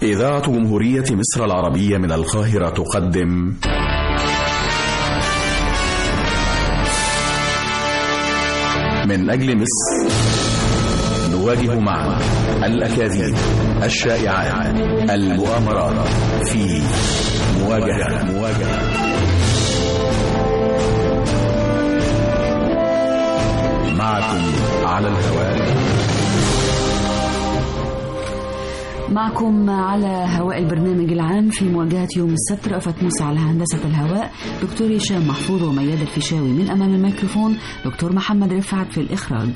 إذاعة جمهورية مصر العربية من القاهرة تقدم من أجل مصر نواجه معا الأكاذيب الشائعات المؤامرات في مواجهة مواجهة معكم على الهواء معكم على هواء البرنامج العام في مواجهة يوم السبت رأفت موسى على هندسة الهواء دكتور هشام محفوظ ومياد الفيشاوي من أمام الميكروفون دكتور محمد رفعت في الإخراج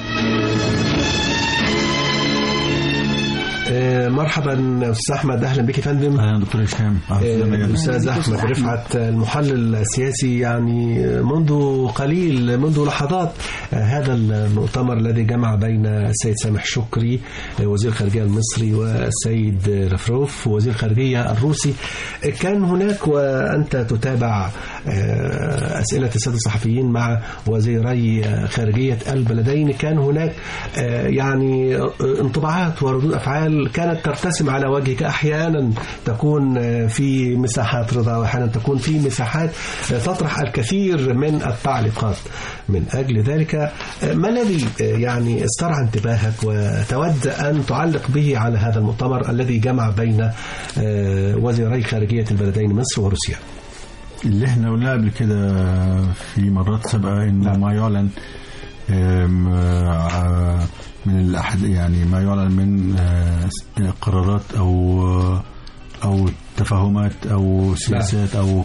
آه، مرحبا استاذ احمد اهلا بك يا فندم اهلا دكتور هشام آه، الاستاذ احمد رفعت المحلل السياسي يعني منذ قليل منذ لحظات آه، هذا المؤتمر الذي جمع بين السيد سامح شكري آه، وزير الخارجيه المصري والسيد لافروف وزير الخارجيه الروسي آه، كان هناك وانت تتابع آه، اسئله الساده الصحفيين مع وزيري آه، خارجيه البلدين كان هناك آه، يعني آه، انطباعات وردود افعال كانت ترتسم على وجهك احيانا تكون آه، في مساحات رضا واحيانا تكون في مساحات آه، تطرح الكثير من التعليقات من اجل ذلك آه، ما الذي آه، يعني استرعى انتباهك وتود ان تعلق به على هذا المؤتمر الذي جمع بين آه، وزيري خارجيه البلدين مصر وروسيا اللي احنا قلناه قبل كده في مرات سابقه انه نعم. ما يعلن آم، آه، من الأحد يعني ما يعلن من آه، قرارات او او تفاهمات او سياسات او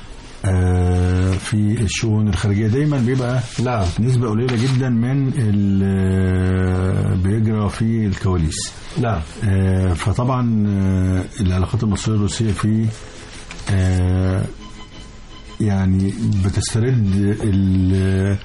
آه، في الشؤون الخارجيه دايما بيبقى نعم نسبه قليله جدا من اللي بيجرى في الكواليس نعم آه، فطبعا آه، العلاقات المصرية الروسية في آه، يعني بتسترد ال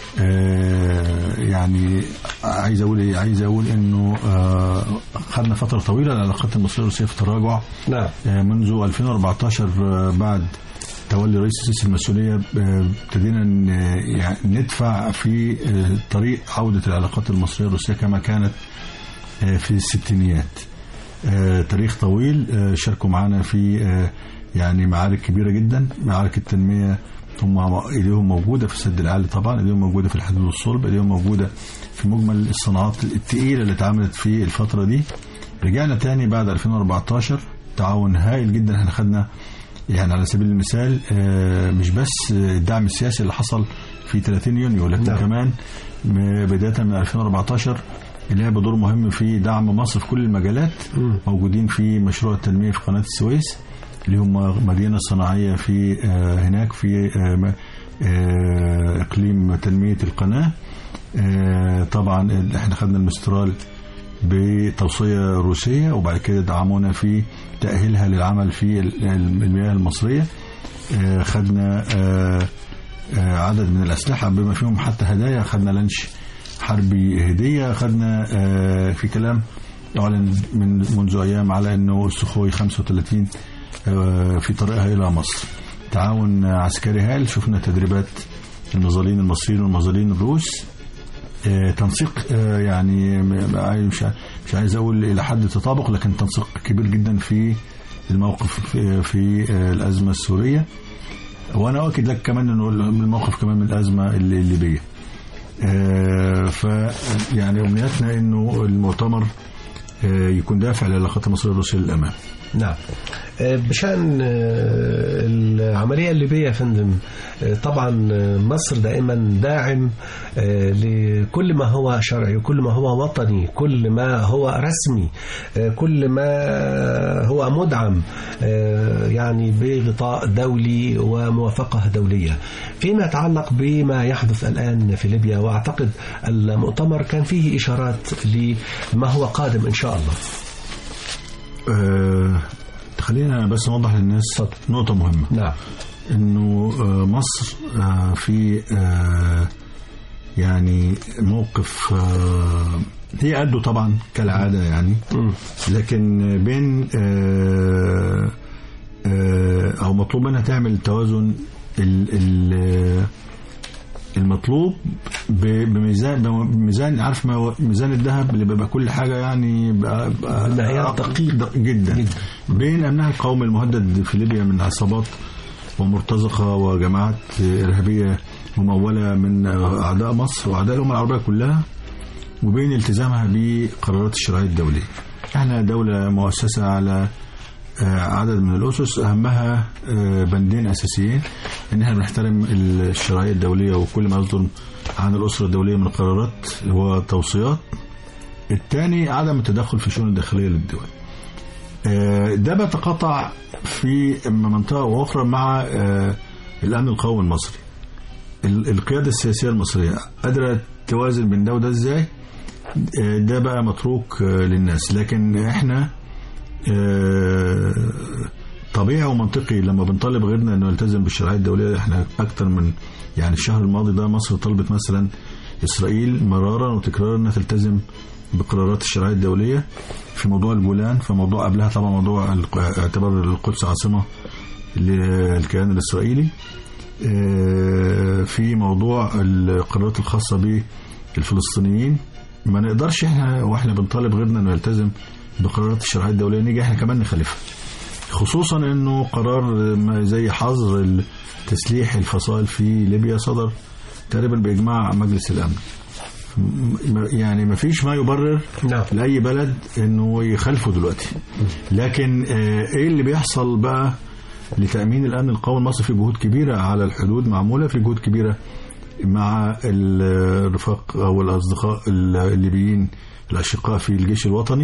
آه، يعني عايز اقول ايه عايز اقول انه آه، خدنا فتره طويله العلاقات المصريه الروسيه في تراجع نعم آه، منذ 2014 آه، بعد تولي رئيس السيسي المسؤوليه آه، ابتدينا ن- يعني ندفع في آه، طريق عوده العلاقات المصريه الروسيه كما كانت آه، في الستينيات آه، تاريخ طويل آه، شاركوا معنا في آه، يعني معارك كبيره جدا معارك التنميه هم ايديهم موجوده في السد العالي طبعا ايديهم موجوده في الحدود والصلب ايديهم موجوده في مجمل الصناعات الثقيله اللي اتعملت في الفتره دي رجعنا تاني بعد 2014 تعاون هائل جدا احنا خدنا يعني على سبيل المثال آه، مش بس الدعم السياسي اللي حصل في 30 يونيو لكن نعم. كمان م- بدايه من 2014 لعب دور مهم في دعم مصر في كل المجالات مم. موجودين في مشروع التنميه في قناه السويس اللي هم مدينه صناعيه في آه، هناك في آه، م- آه، اقليم تنميه القناه آه، طبعا احنا خدنا المسترال بتوصيه روسيه وبعد كده دعمونا في تاهيلها للعمل في ال- المياه المصريه آه، خدنا آه، آه، عدد من الاسلحه بما فيهم حتى هدايا خدنا لانش حربي هديه خدنا آه، في كلام اعلن من منذ ايام على انه السخوي 35 آه، في طريقها الى مصر تعاون عسكري هائل شفنا تدريبات النظالين المصريين والنظالين الروس آه، تنسيق آه، يعني م- عايز- مش ع- مش عايز اقول الى حد تطابق لكن تنسيق كبير جدا في الموقف في, في آه، الازمه السوريه وانا اؤكد لك كمان انه الموقف كمان من الازمه اللي- الليبيه آه، ف يعني امنياتنا انه المؤتمر آه، يكون دافع للعلاقات المصريه الروسيه للامام نعم آه، بشأن آه، العملية الليبية يا فندم آه، طبعا آه، مصر دائما داعم آه، لكل ما هو شرعي وكل ما هو وطني كل ما هو رسمي آه، كل ما هو مدعم آه، يعني بغطاء دولي وموافقة دولية فيما يتعلق بما يحدث الآن في ليبيا وأعتقد المؤتمر كان فيه إشارات لما هو قادم إن شاء الله آه، خلينا بس نوضح للناس نقطه مهمه نعم انه آه، مصر آه، في آه، يعني موقف آه، هي قده طبعا كالعاده يعني مم. لكن بين آه، آه، او مطلوب منها تعمل توازن ال ال المطلوب ب- بميزان بميزان عارف ما هو ميزان الذهب اللي بيبقى كل حاجه يعني بقى بقى معيار دقيق. دق- جدا, جدا. بين امنها القومي المهدد في ليبيا من عصابات ومرتزقه وجماعات ارهابيه مموله من اعداء مصر واعداء الامه العربيه كلها وبين التزامها بقرارات الشرعيه الدوليه. احنا دوله مؤسسه على آه، عدد من الاسس اهمها آه، بندين اساسيين ان احنا بنحترم الشرعيه الدوليه وكل ما يصدر عن الاسره الدوليه من قرارات وتوصيات. الثاني عدم التدخل في الشؤون الداخليه للدول. آه، ده بيتقاطع في منطقه واخرى مع آه، الامن القومي المصري. ال- القياده السياسيه المصريه قادره توازن بين ده وده ازاي؟ آه، ده بقى متروك آه، للناس لكن احنا آه، طبيعي ومنطقي لما بنطالب غيرنا انه يلتزم بالشرعيه الدوليه احنا اكتر من يعني الشهر الماضي ده مصر طلبت مثلا اسرائيل مرارا وتكرارا انها تلتزم بقرارات الشرعيه الدوليه في موضوع الجولان في موضوع قبلها طبعا موضوع الق- اعتبار القدس عاصمه للكيان الاسرائيلي آه، في موضوع القرارات الخاصه بالفلسطينيين ما نقدرش احنا واحنا بنطالب غيرنا انه يلتزم بقرارات الشرعيه الدوليه نيجي احنا كمان نخالفها خصوصا انه قرار ما زي حظر تسليح الفصائل في ليبيا صدر تقريبا باجماع مجلس الامن م- يعني ما فيش ما يبرر نعم. لاي بلد انه يخالفه دلوقتي لكن آه، ايه اللي بيحصل بقى لتامين الامن القومي المصري في جهود كبيره على الحدود معموله في جهود كبيره مع الرفاق او الاصدقاء الليبيين الاشقاء في الجيش الوطني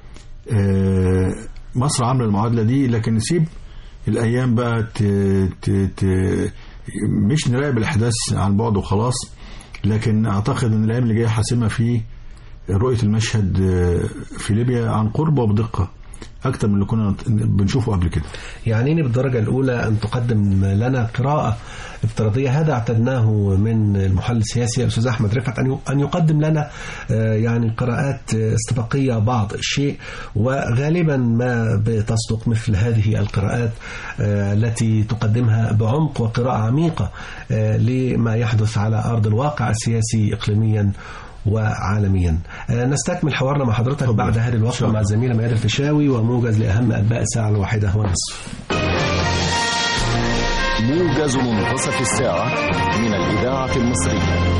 آه، مصر عامله المعادله دي لكن نسيب الايام بقى ت... ت... ت... مش نراقب الاحداث عن بعد وخلاص لكن اعتقد ان الايام اللي جايه حاسمه في رؤيه المشهد آه، في ليبيا عن قرب وبدقه اكتر من اللي كنا بنشوفه قبل كده يعنيني بالدرجة الأولى أن تقدم لنا قراءة افتراضية هذا اعتدناه من المحلل السياسي الأستاذ أحمد رفعت أن أن يقدم لنا آه، يعني قراءات آه، استباقية بعض الشيء وغالبا ما بتصدق مثل هذه القراءات آه، التي تقدمها بعمق وقراءة عميقة آه، لما يحدث على أرض الواقع السياسي إقليميا وعالميا آه، نستكمل حوارنا مع حضرتك بعد هذه الوقفة مع الزميلة ميادة الفيشاوي وموجز لأهم أنباء الساعة الواحدة ونصف موجز منتصف الساعة من الإذاعة المصرية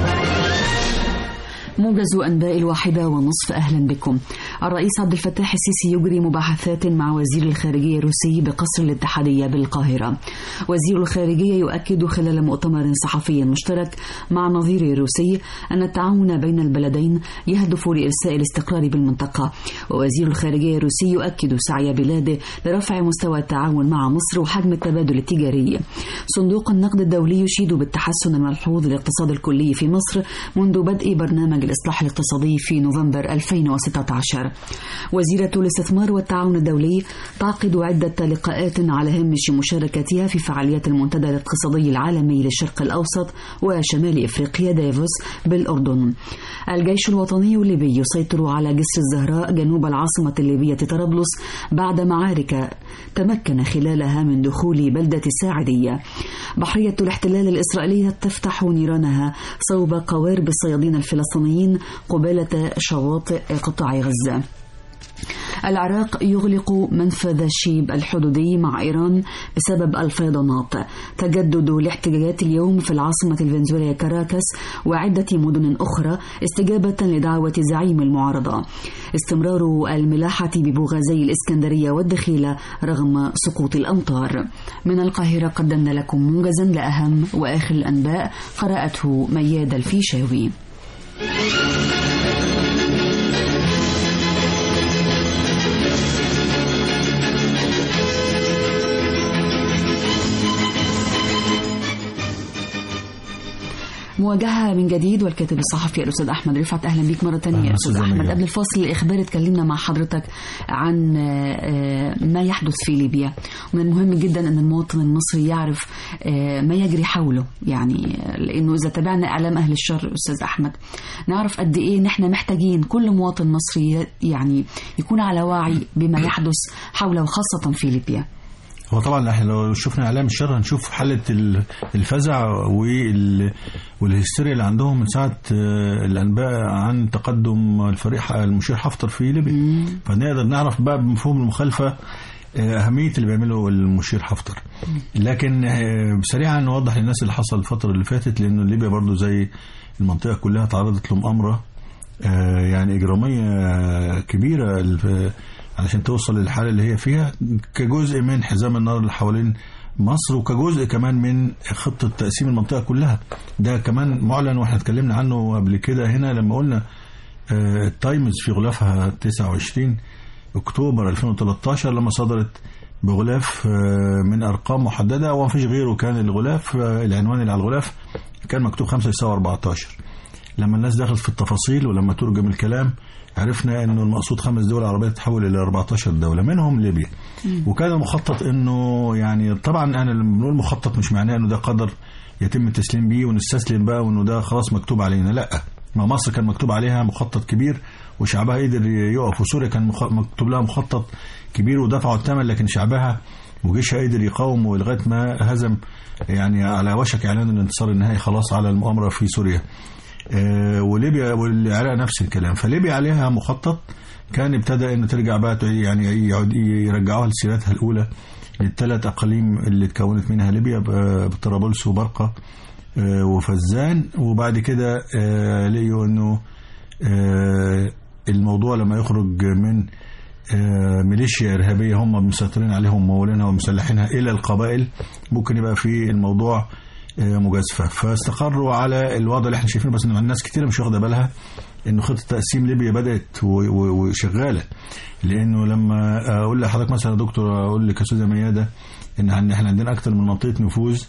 موجز أنباء الواحدة ونصف أهلا بكم الرئيس عبد الفتاح السيسي يجري مباحثات مع وزير الخارجية الروسي بقصر الاتحادية بالقاهرة وزير الخارجية يؤكد خلال مؤتمر صحفي مشترك مع نظيره الروسي أن التعاون بين البلدين يهدف لإرساء الاستقرار بالمنطقة ووزير الخارجية الروسي يؤكد سعي بلاده لرفع مستوى التعاون مع مصر وحجم التبادل التجاري صندوق النقد الدولي يشيد بالتحسن الملحوظ للاقتصاد الكلي في مصر منذ بدء برنامج الإصلاح الاقتصادي في نوفمبر 2016 وزيرة الاستثمار والتعاون الدولي تعقد عدة لقاءات على هامش مشاركتها في فعاليات المنتدى الاقتصادي العالمي للشرق الأوسط وشمال إفريقيا دافوس بالأردن الجيش الوطني الليبي يسيطر على جسر الزهراء جنوب العاصمة الليبية طرابلس بعد معارك تمكن خلالها من دخول بلدة الساعدية بحرية الاحتلال الإسرائيلية تفتح نيرانها صوب قوارب الصيادين الفلسطينيين قبالة شواطئ قطاع غزة العراق يغلق منفذ شيب الحدودي مع إيران بسبب الفيضانات تجدد الاحتجاجات اليوم في العاصمة الفنزويلية كاراكاس وعدة مدن أخرى استجابة لدعوة زعيم المعارضة استمرار الملاحة ببوغازي الإسكندرية والدخيلة رغم سقوط الأمطار من القاهرة قدمنا لكم موجزا لأهم وآخر الأنباء قرأته مياد الفيشاوي مواجهة من جديد والكاتب الصحفي الأستاذ أحمد رفعت أهلا بك مرة ثانية يا أستاذ أحمد قبل الفاصل الإخبار اتكلمنا مع حضرتك عن ما يحدث في ليبيا ومن المهم جدا أن المواطن المصري يعرف ما يجري حوله يعني لأنه إذا تابعنا إعلام أهل الشر أستاذ أحمد نعرف قد إيه نحن محتاجين كل مواطن مصري يعني يكون على وعي بما يحدث حوله خاصة في ليبيا هو طبعا احنا لو شفنا اعلام الشر هنشوف حاله ال- الفزع وال- والهستيريا اللي عندهم من ساعه آه، الانباء عن تقدم الفريق المشير حفتر في ليبيا فنقدر نعرف بقى بمفهوم المخالفه آه، اهميه اللي بيعمله المشير حفتر لكن آه، سريعا نوضح للناس اللي حصل الفتره اللي فاتت لان ليبيا برضو زي المنطقه كلها تعرضت لمؤامره آه، يعني إجرامية كبيرة الف- علشان توصل للحالة اللي هي فيها كجزء من حزام النار اللي حوالين مصر وكجزء كمان من خطة تقسيم المنطقة كلها ده كمان معلن واحنا اتكلمنا عنه قبل كده هنا لما قلنا آه، التايمز في غلافها 29 اكتوبر 2013 لما صدرت بغلاف آه، من ارقام محدده وما فيش غيره كان الغلاف آه، العنوان اللي على الغلاف كان مكتوب 5 يساوي 14 لما الناس دخلت في التفاصيل ولما ترجم الكلام عرفنا انه المقصود خمس دول عربيه تتحول الى 14 دوله منهم ليبيا وكان المخطط انه يعني طبعا انا لما بنقول مخطط مش معناه انه ده قدر يتم التسليم بيه ونستسلم بقى وانه ده خلاص مكتوب علينا لا ما مصر كان مكتوب عليها مخطط كبير وشعبها قدر يقف وسوريا كان مخ- مكتوب لها مخطط كبير ودفعوا الثمن لكن شعبها وجيشها قدر يقاوم ولغايه ما هزم يعني على وشك اعلان الانتصار النهائي خلاص على المؤامره في سوريا آه، وليبيا والعراق نفس الكلام فليبيا عليها مخطط كان ابتدى ان ترجع بقى ت- يعني يعود يرجعوها لسيرتها الاولى للثلاث اقاليم اللي اتكونت منها ليبيا ب- بطرابلس وبرقه آه، وفزان وبعد كده آه، لقيوا انه آه، الموضوع لما يخرج من آه، ميليشيا إرهابية هم مسيطرين عليهم ومولينها ومسلحينها إلى القبائل ممكن يبقى في الموضوع آه، مجازفة فاستقروا على الوضع اللي احنا شايفينه بس إن الناس كتير مش واخدة بالها إن خطة تقسيم ليبيا بدأت و- و- وشغالة لأنه لما أقول لحضرتك مثلا يا دكتور أقول لك يا أستاذة ميادة إن عن- احنا عندنا أكتر من منطقة نفوذ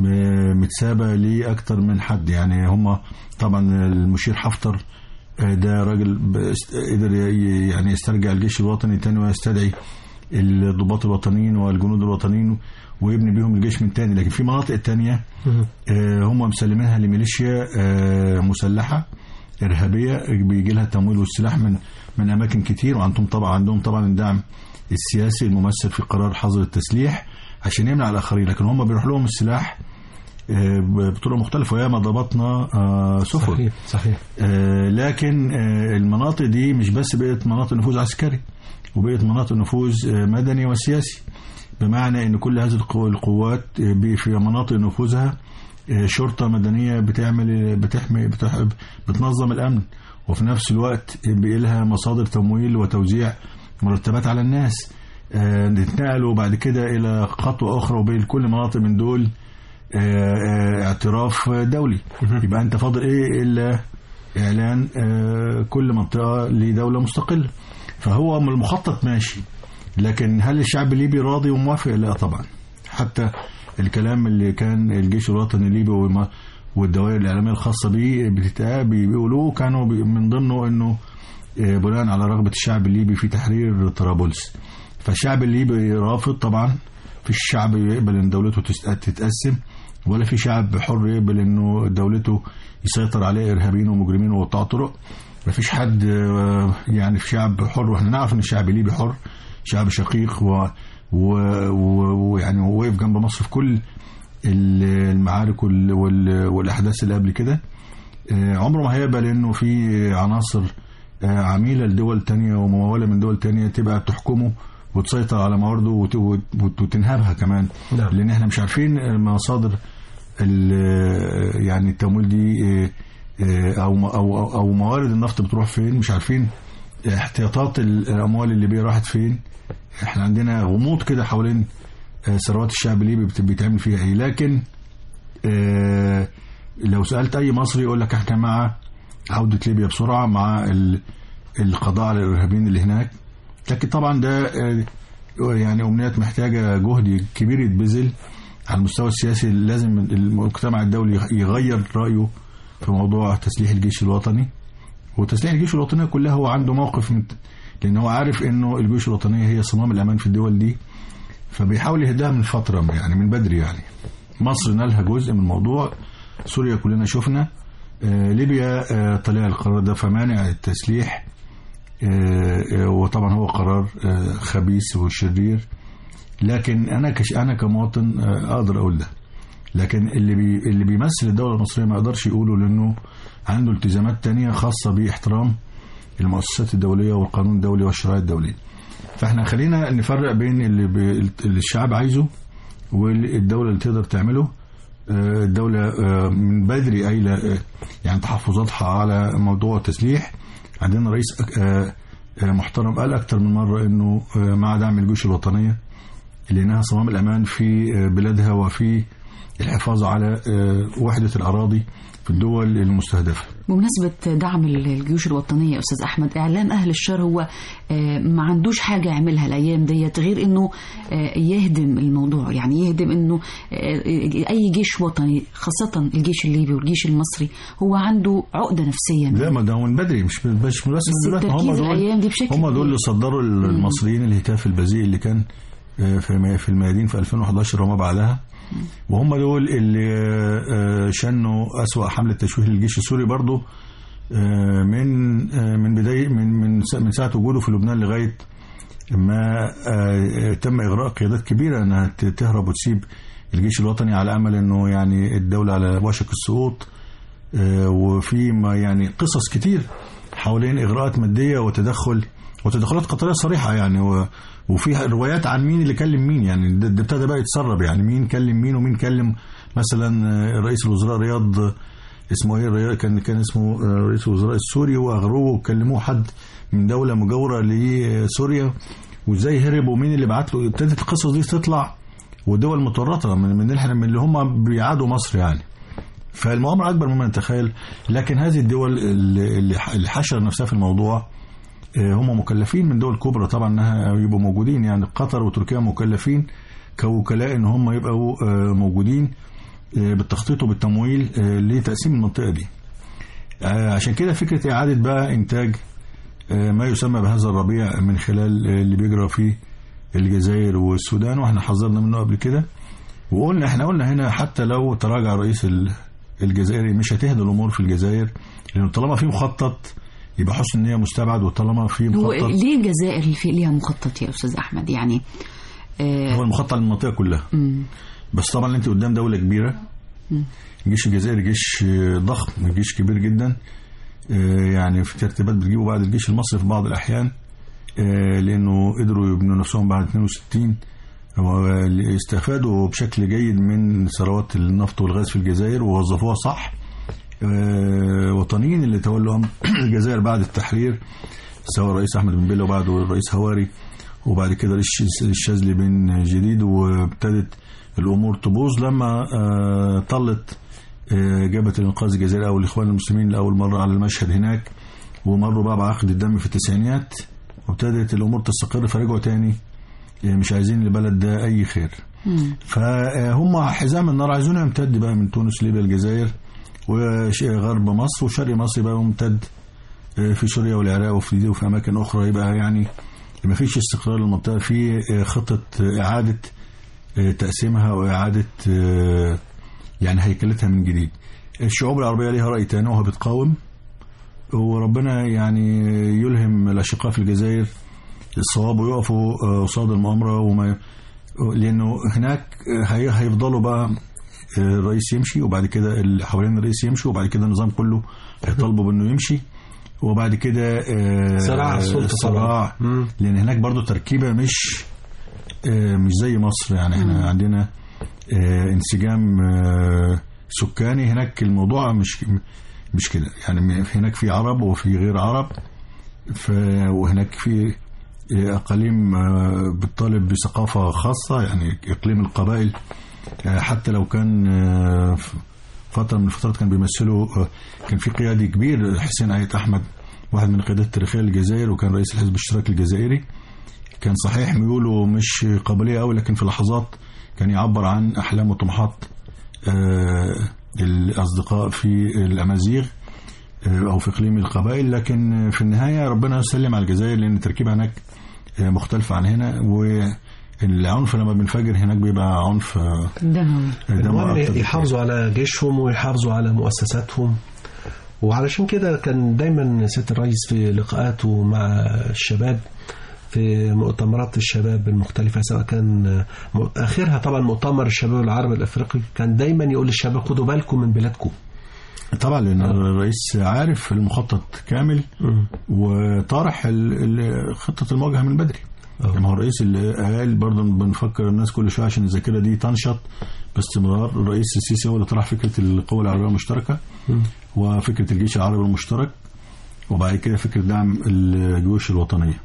ب- متسابة لأكتر من حد يعني هم طبعا المشير حفتر آه، ده راجل بست- قدر ي- يعني يسترجع الجيش الوطني تاني ويستدعي الضباط الوطنيين والجنود الوطنيين ويبني بيهم الجيش من تاني لكن في مناطق تانية آه، هم مسلمينها لميليشيا آه، مسلحة إرهابية بيجي لها التمويل والسلاح من من أماكن كتير وعندهم طبعا عندهم طبعا الدعم السياسي الممثل في قرار حظر التسليح عشان يمنع الآخرين لكن هم بيروح لهم السلاح آه، بطرق مختلفة وياما ضبطنا آه، سفن صحيح صحيح آه، لكن آه، المناطق دي مش بس بقت مناطق نفوذ عسكري وبقت مناطق نفوذ آه، مدني وسياسي بمعنى ان كل هذه القو- القوات آه، بي- في مناطق نفوذها آه، شرطه مدنيه بتعمل بتحمي بتح- بتنظم الامن وفي نفس الوقت بقى لها مصادر تمويل وتوزيع مرتبات على الناس آه، نتنقلوا بعد كده الى خطوه اخرى وبين كل مناطق من دول آه، آه، اعتراف دولي يبقى انت فاضل ايه الا اعلان آه، كل منطقه لدوله مستقله فهو المخطط ماشي لكن هل الشعب الليبي راضي وموافق لا طبعا حتى الكلام اللي كان الجيش الوطني الليبي وما والدوائر الاعلاميه الخاصه بيه بتتقا- بيقولوه كانوا بي- من ضمنه انه آه، بناء على رغبه الشعب الليبي في تحرير طرابلس فالشعب الليبي رافض طبعا في الشعب يقبل ان دولته تست- تتقسم ولا في شعب حر يقبل انه دولته يسيطر عليه ارهابيين ومجرمين وقطاع طرق مفيش حد آه، يعني في شعب حر واحنا نعرف ان الشعب الليبي حر شعب شقيق و و- و- ويعني وقف جنب مصر في كل ال- المعارك وال- وال- والاحداث اللي قبل كده آه، عمره ما هيقبل انه في عناصر آه، عميله لدول تانية ومموله من دول تانية تبقى تحكمه وتسيطر على موارده وت- وت- وتنهبها كمان نعم. لان احنا مش عارفين مصادر ال- يعني التمويل دي آه، آه، او او او- او موارد النفط بتروح فين مش عارفين احتياطات الاموال اللي بيه راحت فين احنا عندنا غموض كده حوالين آه، ثروات الشعب الليبي بت- بيتعمل فيها ايه لكن آه، لو سالت اي مصري يقول لك احنا مع عوده ليبيا بسرعه مع ال- القضاء على الارهابيين اللي هناك لكن طبعا ده آه، يعني امنيات محتاجه جهد كبير يتبذل على المستوى السياسي لازم المجتمع الدولي يغير رايه في موضوع تسليح الجيش الوطني وتسليح الجيوش الوطنيه كلها هو عنده موقف من لان هو عارف انه الجيوش الوطنيه هي صمام الامان في الدول دي فبيحاول يهدها من فتره يعني من بدري يعني مصر نالها جزء من الموضوع سوريا كلنا شفنا آه، ليبيا آه، طلع القرار ده فمانع التسليح آه، آه، وطبعا هو قرار آه، خبيث وشرير لكن انا كش انا كمواطن آه، اقدر اقول ده لكن اللي بي اللي بيمثل الدوله المصريه ما يقدرش يقوله لانه عنده التزامات تانية خاصه باحترام المؤسسات الدوليه والقانون الدولي والشرائع الدوليه فاحنا خلينا نفرق بين اللي, بي اللي الشعب عايزه والدوله اللي تقدر تعمله آه، الدولة آه، من بدري قايلة آه، يعني تحفظاتها على موضوع التسليح عندنا رئيس آه، آه، محترم قال أكتر من مرة إنه آه، مع دعم الجيوش الوطنية لأنها صمام الأمان في آه، بلادها وفي الحفاظ على آه، وحدة الأراضي في الدول المستهدفة بمناسبة دعم الجيوش الوطنية يا أستاذ أحمد إعلام أهل الشر هو آه، ما عندوش حاجة يعملها الأيام ديت غير إنه آه، يهدم الموضوع يعني يهدم إنه آه، أي جيش وطني خاصة الجيش الليبي والجيش المصري هو عنده عقدة نفسية لا ما ده من بدري مش مش من بس دلوقتي هم التركيز دول الأيام دي بشكل هم دول كبير. اللي صدروا المصريين الهتاف البذيء اللي كان آه، في في الميادين في 2011 وما بعدها وهم دول اللي آه، شنوا أسوأ حملة تشويه للجيش السوري برضو آه، من آه، من بداية من من سا- من ساعة وجوده في لبنان لغاية ما آه، تم إغراء قيادات كبيرة أنها ت- تهرب وتسيب الجيش الوطني على أمل أنه يعني الدولة على وشك السقوط آه، وفي ما يعني قصص كتير حوالين إغراءات مادية وتدخل وتدخلات قطرية صريحة يعني و- وفيها روايات عن مين اللي كلم مين يعني ده ده ابتدى بقى يتسرب يعني مين كلم مين ومين كلم مثلا آه، رئيس الوزراء رياض آه، اسمه ايه رياض كان كان اسمه آه، رئيس الوزراء السوري واغروه وكلموه حد من دولة مجاورة لسوريا وازاي هرب ومين اللي بعت له ابتدت القصص دي تطلع والدول متورطة من من اللي من اللي هم بيعادوا مصر يعني فالمؤامرة أكبر مما نتخيل لكن هذه الدول اللي اللي حشر نفسها في الموضوع آه، هم مكلفين من دول كبرى طبعا انها يبقوا موجودين يعني قطر وتركيا مكلفين كوكلاء ان هم يبقوا آه، موجودين آه، بالتخطيط وبالتمويل آه، لتقسيم المنطقه دي آه، عشان كده فكره اعاده بقى انتاج آه، ما يسمى بهذا الربيع من خلال آه، اللي بيجرى في الجزائر والسودان واحنا حذرنا منه قبل كده وقلنا احنا قلنا هنا حتى لو تراجع رئيس ال- الجزائري مش هتهدى الامور في الجزائر لانه طالما في مخطط يبقى حسن النيه مستبعد وطالما في هو مخطط ليه الجزائر اللي في ليها مخطط يا أستاذ أحمد يعني آه، هو المخطط للمنطقه كلها مم. بس طبعا انت قدام دوله كبيره الجيش الجزائري جيش ضخم جيش كبير جدا آه، يعني في ترتيبات بتجيبه بعد الجيش المصري في بعض الاحيان آه، لانه قدروا يبنوا نفسهم بعد 62 واستفادوا بشكل جيد من ثروات النفط والغاز في الجزائر ووظفوها صح آه، وطنيين اللي تولوا أمر الجزائر بعد التحرير سواء الرئيس احمد بن بيلا وبعده الرئيس هواري وبعد كده رئيس الشاذلي بن جديد وابتدت الامور تبوظ لما آه، طلت آه، جبهه الانقاذ الجزائري او الاخوان المسلمين لاول مره على المشهد هناك ومروا بقى بعقد الدم في التسعينيات وابتدت الامور تستقر فرجعوا تاني آه، مش عايزين للبلد ده اي خير مم. فهم حزام النار عايزينه يمتد بقى من تونس ليبيا الجزائر وغرب مصر وشرق مصر يبقى يمتد آه، في سوريا والعراق وفي وفي اماكن اخرى يبقى يعني ما فيش استقرار للمنطقه في آه، خطه آه، اعاده آه، تقسيمها واعاده آه، يعني هيكلتها من جديد الشعوب العربيه ليها راي تاني وهو بتقاوم وربنا يعني يلهم الاشقاء في الجزائر الصواب ويقفوا آه، قصاد المؤامره وما لانه هناك هي هيفضلوا بقى الرئيس يمشي وبعد كده اللي حوالين الرئيس يمشي وبعد كده النظام كله هيطالبوا بانه يمشي وبعد كده آه، صراع السلطة صراع طبعاً. مم. لان هناك برضو تركيبه مش آه، مش زي مصر يعني احنا عندنا آه، انسجام آه، سكاني هناك الموضوع مش مش كده يعني هناك في عرب وفي غير عرب ف وهناك في اقاليم آه، بتطالب بثقافه خاصه يعني اقليم القبائل آه، حتى لو كان آه، ف- فتره من الفترات كان بيمثلوا آه، كان في قيادي كبير حسين آية احمد واحد من القيادات التاريخيه للجزائر وكان رئيس الحزب الاشتراكي الجزائري كان صحيح ميوله مش قبليه قوي لكن في لحظات كان يعبر عن احلام وطموحات آه، الاصدقاء في الامازيغ آه، او في اقليم القبائل لكن في النهايه ربنا يسلم على الجزائر لان التركيبه هناك آه، مختلفه عن هنا والعنف لما بنفجر هناك بيبقى عنف آه، دموي دموي المهم أكتر بكتير. يحافظوا على جيشهم ويحافظوا على مؤسساتهم وعلشان كده كان دايما سيادة الرئيس في لقاءاته مع الشباب في مؤتمرات الشباب المختلفة سواء كان آخرها طبعا مؤتمر الشباب العربي الأفريقي كان دايما يقول للشباب خدوا بالكم من بلادكم طبعا لان الرئيس عارف المخطط كامل وطرح ال- ال- خطه المواجهه من بدري أه. ما هو الرئيس اللي قال برضه بنفكر الناس كل شويه عشان الذاكره دي تنشط باستمرار الرئيس السيسي هو اللي طرح فكره القوه العربيه المشتركه وفكره الجيش العربي المشترك وبعد كده فكره دعم الجيوش الوطنيه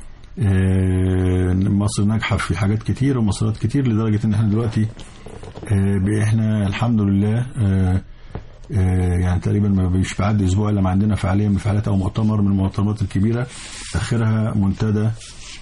آه، مصر ناجحه في حاجات كتير ومسارات كتير لدرجه ان احنا دلوقتي آه، احنا الحمد لله آه، آه، يعني تقريبا ما بيش بعد اسبوع الا ما عندنا فعاليه من الفعاليات او مؤتمر من المؤتمرات الكبيره اخرها منتدى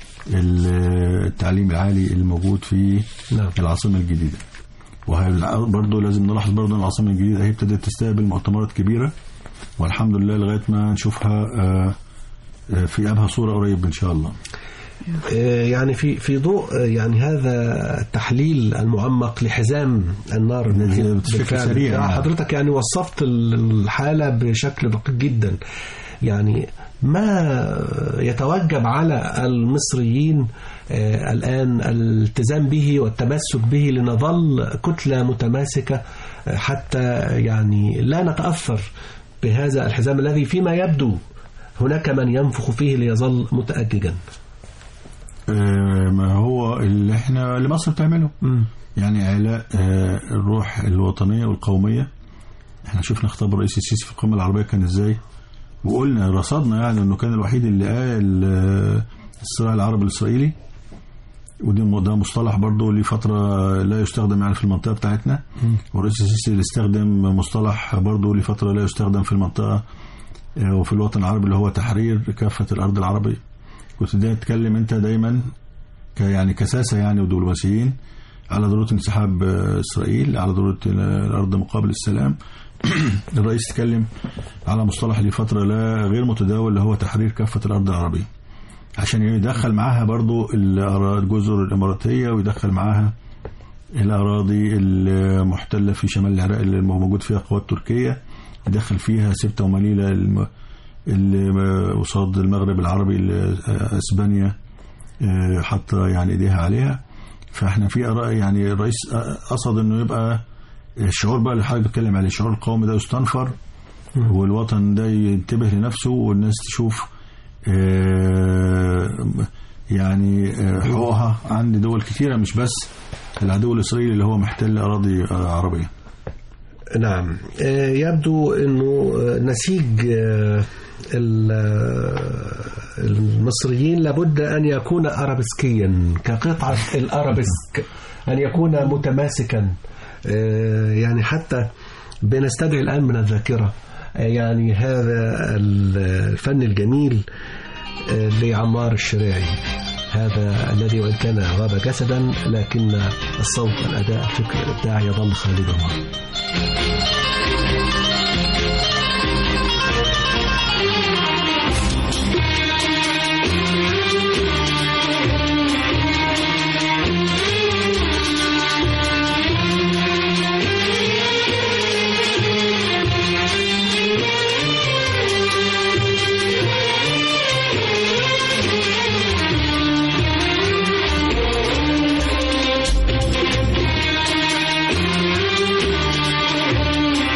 ال- التعليم العالي الموجود في نعم. العاصمه الجديده وبرضه لازم نلاحظ برضه ان العاصمه الجديده هي ابتدت تستقبل مؤتمرات كبيره والحمد لله لغايه ما نشوفها آه، آه، في ابهى صوره قريب ان شاء الله آه، يعني في في ضوء آه، يعني هذا التحليل المعمق لحزام النار بشكل بالفعل. سريع يعني. حضرتك يعني وصفت الحالة بشكل دقيق جدا يعني ما يتوجب على المصريين آه، الآن الالتزام به والتمسك به لنظل كتلة متماسكة آه، حتى يعني لا نتأثر بهذا الحزام الذي فيما يبدو هناك من ينفخ فيه ليظل متأججا آه، ما هو اللي احنا اللي مصر بتعمله يعني اعلاء آه، الروح الوطنيه والقوميه احنا شفنا خطاب الرئيس السيسي في القمه العربيه كان ازاي وقلنا رصدنا يعني انه كان الوحيد اللي قال آه، الصراع العربي الاسرائيلي ودي ده مصطلح برضه ليه فتره لا يستخدم يعني في المنطقه بتاعتنا والرئيس السيسي اللي استخدم مصطلح برضه ليه فتره لا يستخدم في المنطقه آه، وفي الوطن العربي اللي هو تحرير كافه الارض العربيه كنت دايما تتكلم انت دايما ك يعني كساسه يعني ودبلوماسيين على ضروره انسحاب آه، اسرائيل على ضروره الارض مقابل السلام الرئيس اتكلم على مصطلح لفتره لا غير متداول اللي هو تحرير كافه الارض العربيه عشان يدخل معاها برضو الأرا- الجزر الاماراتيه ويدخل معاها الاراضي المحتله في شمال العراق اللي موجود فيها قوات تركيه يدخل فيها سبته ومليله الم- اللي قصاد المغرب العربي اللي اسبانيا آه، حاطه يعني ايديها عليها فاحنا في اراء يعني الرئيس قصد انه يبقى الشعور بقى اللي حضرتك بتتكلم عليه الشعور القومي ده يستنفر والوطن ده ينتبه لنفسه والناس تشوف آه، يعني آه، حقوقها عند دول كثيره مش بس العدو الاسرائيلي اللي هو محتل اراضي آه، عربيه نعم آه، يبدو انه آه، نسيج آه، ال- آه، المصريين لابد ان يكون ارابسكيا كقطعه الارابسك ان يكون متماسكا آه، يعني حتى بنستدعي الان من الذاكره آه، يعني هذا الفن الجميل آه، لعمار الشراعي هذا الذي وان كان غاب جسدا لكن الصوت الاداء الفكر الابداع يظل خالدا Thank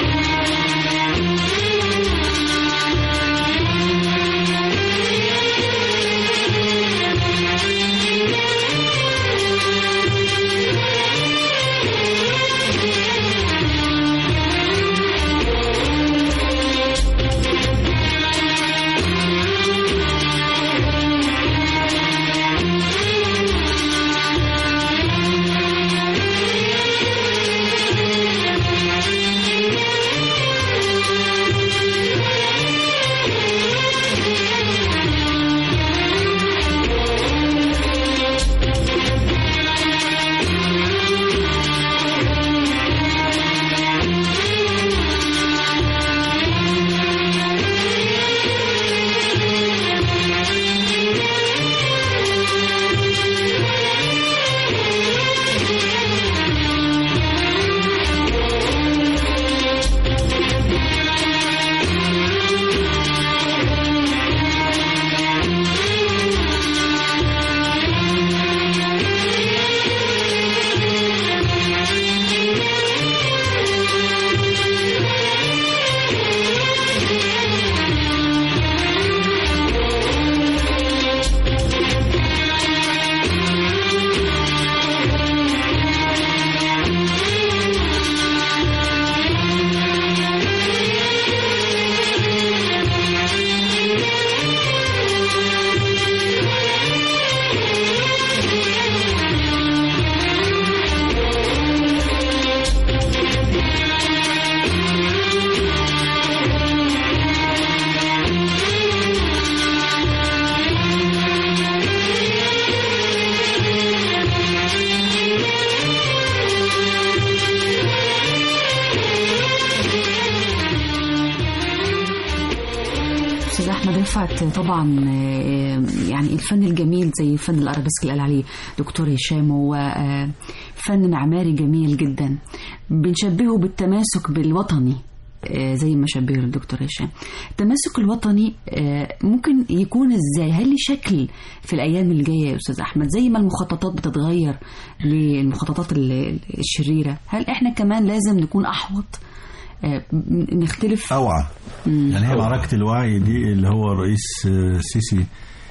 رفعت طبعا آه، يعني الفن الجميل زي فن الارابيسك اللي قال عليه دكتور هشام هو آه، فن معماري جميل جدا بنشبهه بالتماسك بالوطني آه، زي ما شبهه الدكتور هشام التماسك الوطني آه، ممكن يكون ازاي هل ليه شكل في الايام الجايه يا استاذ احمد زي ما المخططات بتتغير للمخططات ال- الشريره هل احنا كمان لازم نكون احوط آه، نختلف اوعى يعني هي معركه الوعي دي اللي هو الرئيس آه، السيسي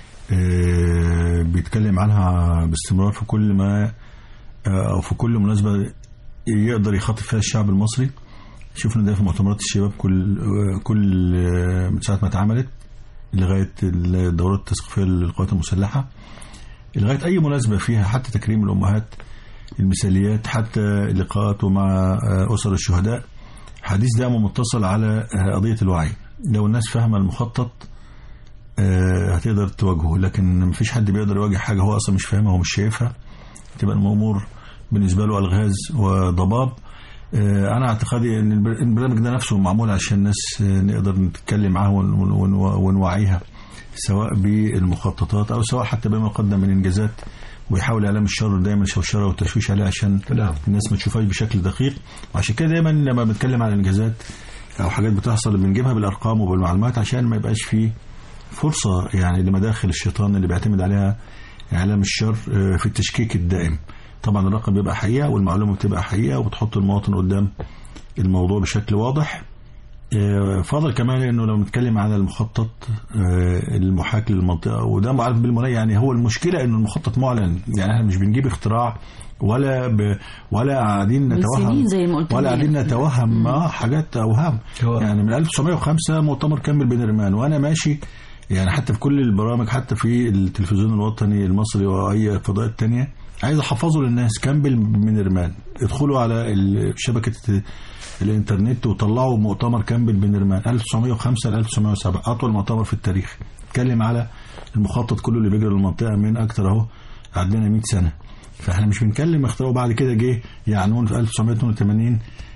آه، بيتكلم عنها باستمرار في كل ما آه، او في كل مناسبه يقدر يخاطب فيها الشعب المصري شفنا ده في مؤتمرات الشباب كل آه، كل آه، من ساعه ما اتعملت لغايه الدورات التثقيفيه للقوات المسلحه لغايه اي مناسبه فيها حتى تكريم الامهات المثاليات حتى لقاءاته مع آه، اسر الشهداء حديث دائما متصل على آه، قضيه الوعي لو الناس فاهمه المخطط آه، هتقدر تواجهه لكن مفيش حد بيقدر يواجه حاجه هو اصلا مش فاهمها ومش شايفها تبقى الامور بالنسبه له الغاز وضباب آه، انا اعتقادي ان البر- البرنامج ده نفسه معمول عشان الناس آه، نقدر نتكلم معاها ون- ون- ون- ونوعيها سواء بالمخططات او سواء حتى بما قدم من انجازات ويحاول اعلام الشر دايما شوشره وتشويش عليها عشان نعم. الناس ما تشوفهاش بشكل دقيق وعشان كده دايما لما بنتكلم عن انجازات او حاجات بتحصل بنجيبها بالارقام وبالمعلومات عشان ما يبقاش فيه فرصه يعني لمداخل الشيطان اللي بيعتمد عليها اعلام الشر آه، في التشكيك الدائم طبعا الرقم بيبقى حقيقه والمعلومه بتبقى حقيقه وبتحط المواطن قدام الموضوع بشكل واضح آه، فاضل كمان انه لو نتكلم على المخطط آه، المحاكي للمنطقه وده معرف بالمناية يعني هو المشكله انه المخطط معلن يعني احنا مش بنجيب اختراع ولا ب ولا قاعدين من نتوهم سنين زي ما قلت ولا لي. قاعدين نتوهم اه حاجات اوهام هو- يعني من 1905 مؤتمر كامل بين الرمان وانا ماشي يعني حتى في كل البرامج حتى في التلفزيون الوطني المصري واي فضائيات تانية عايز احفظه للناس كامبل من الرمان ادخلوا على ال- شبكه الانترنت وطلعوا مؤتمر كامبل بين الرمان 1905 ل 1907 اطول مؤتمر في التاريخ اتكلم على المخطط كله اللي بيجري للمنطقه من اكتر اهو عدينا 100 سنه فاحنا مش بنتكلم اختراع بعد كده جه يعنون في 1982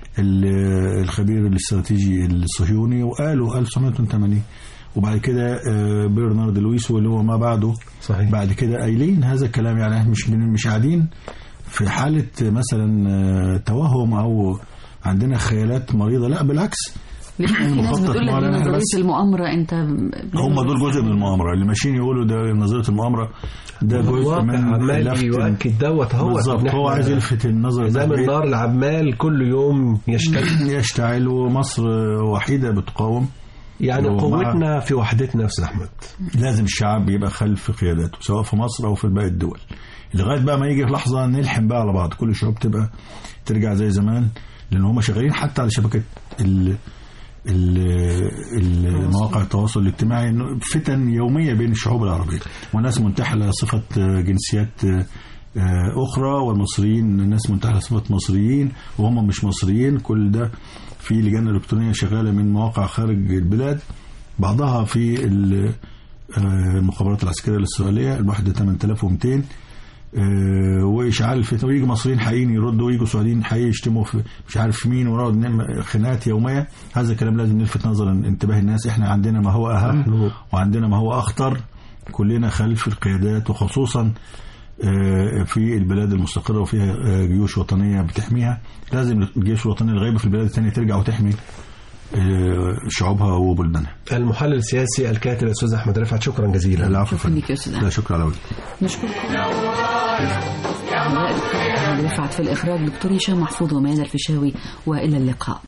ال- الخبير الاستراتيجي الصهيوني وقالوا 1982 وبعد كده آه، برنارد لويس واللي هو ما بعده صحيح. بعد كده قايلين هذا الكلام يعني احنا مش بن- مش قاعدين في حاله مثلا آه، توهم او عندنا خيالات مريضه لا بالعكس ليه في ناس المخطط بتقول لك معلن، إحنا نظريه بس- المؤامره انت هم دول جزء من المؤامره اللي ماشيين يقولوا ده نظريه المؤامره ده جزء الواقع من عمال لفت يؤكد دوت هو بالظبط هو عايز يلفت النظر زي ده النار العمال كل يوم يشتغل يشتعل ومصر وحيده بتقاوم يعني ومع- قوتنا في وحدتنا يا استاذ احمد لازم الشعب يبقى خلف قياداته سواء في مصر او في باقي الدول لغايه بقى ما يجي في لحظه نلحم بقى على بعض كل الشعوب تبقى ترجع زي زمان لان هم شغالين حتى على شبكه ال ال- ال- مواقع التواصل الاجتماعي انه فتن يوميه بين الشعوب العربيه وناس منتحله صفه جنسيات اخرى والمصريين ناس منتحله صفه مصريين وهم مش مصريين كل ده في لجان الكترونيه شغاله من مواقع خارج البلاد بعضها في ال- آه، المخابرات العسكريه الاسرائيليه الواحده 8200 آه، واشعال الفتن ويجي مصريين حقيقيين يردوا ويجوا سعوديين حقيقي يشتموا في مش عارف مين ونقعد نعمل خناقات يوميه هذا الكلام لازم نلفت نظر انتباه الناس احنا عندنا ما هو اهم نحن- وعندنا ما هو اخطر كلنا خلف القيادات وخصوصا آه، في البلاد المستقره وفيها آه، جيوش وطنيه بتحميها لازم الجيوش الوطنيه الغايبه في البلاد الثانيه ترجع وتحمي آه، شعوبها وبلدانها المحلل السياسي الكاتب الاستاذ احمد رفعت شكرا جزيلا العفو شكرا فندم. لك يا أستاذ لا شكرا على وجهك نشكركم رفعت في الإخراج دكتور هشام محفوظ وميادة الفيشاوي وإلى اللقاء